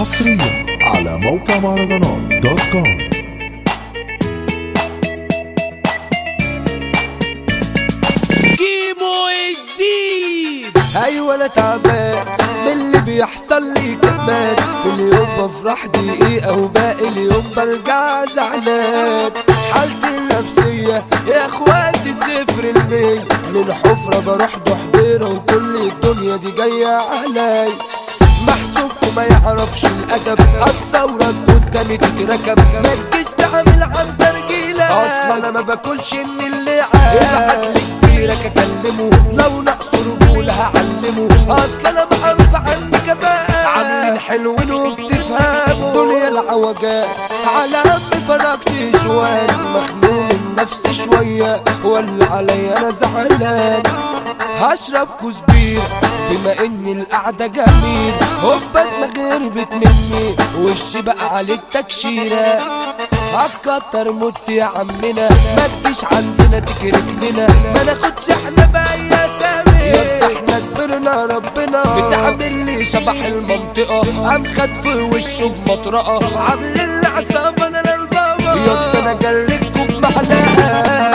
حصريا على موقع مهرجانات دوت كوم كيمو الدين ايوه انا تعبان من اللي بيحصل لي كمان في اليوم بفرح دقيقة وباقي اليوم برجع زعلان حالتي النفسية يا اخواتي صفر المية من حفرة بروح ضحضيرة وكل الدنيا دي جاية علي محسوبكم ما يعرفش الادب هتصورك قدامي تتركب ما تجيش تعمل عن ترجيلة اصلا انا ما باكلش من اللي عاد كبيرك اكلمه لو نقص رجولة هعلمه اصلا انا معروف عني كمان عاملين حلوين وبتفهموا دنيا العوجات على هم فرقت شوان مخنوق من نفسي شوية ولا عليا انا زعلان هشرب كوز بير بما ان القعدة جميل هوبا دماغي هربت مني وشي بقى عليه التكشيرة هتكتر موت يا عمنا ما تجيش عندنا تكرت لنا ما ناخدش احنا بقى يا سامي يبقى احنا كبرنا ربنا بتعمل لي شبح المنطقة قام خد في وشه بمطرقة عاملين لي عصابة انا للبابا يبقى انا جريتكم بمعلقة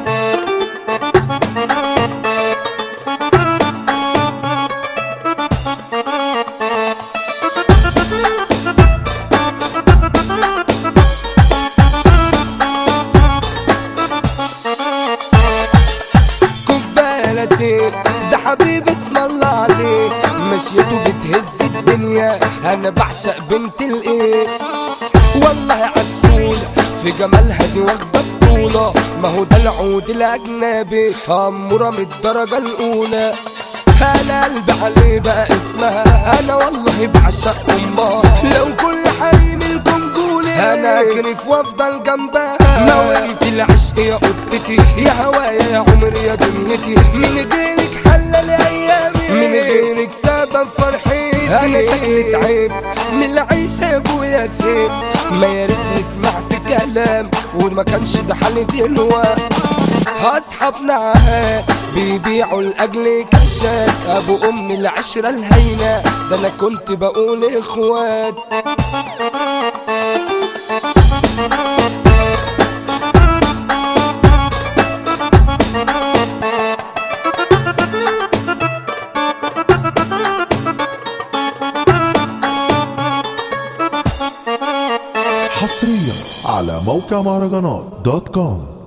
كوبالتين ده حبيبي اسم الله عليه مشيته بتهز الدنيا انا بعشق بنت الايه والله عسول في جمالها دي واخده بطولة ما هو ده العود الاجنبي اموره من الدرجة الاولى انا قلبي عليه بقى اسمها انا والله بعشق امها لو كل حريم الكونجولي انا اكرف وافضل جنبها لو انت العشق يا قطتي يا هوايا يا عمري يا دنيتي من غيرك حلل ايامي من غيرك سبب فرحتي انا شكلي تعب من العيشه يا ابويا سيب ما يا ريتني سمعت كلام وما كانش ده حالي دلوقتي اصحابنا عهد بيبيعوا لاجل كشات ابو ام العشره الهينه ده انا كنت بقول اخوات حصريا على موقع مهرجانات دوت كوم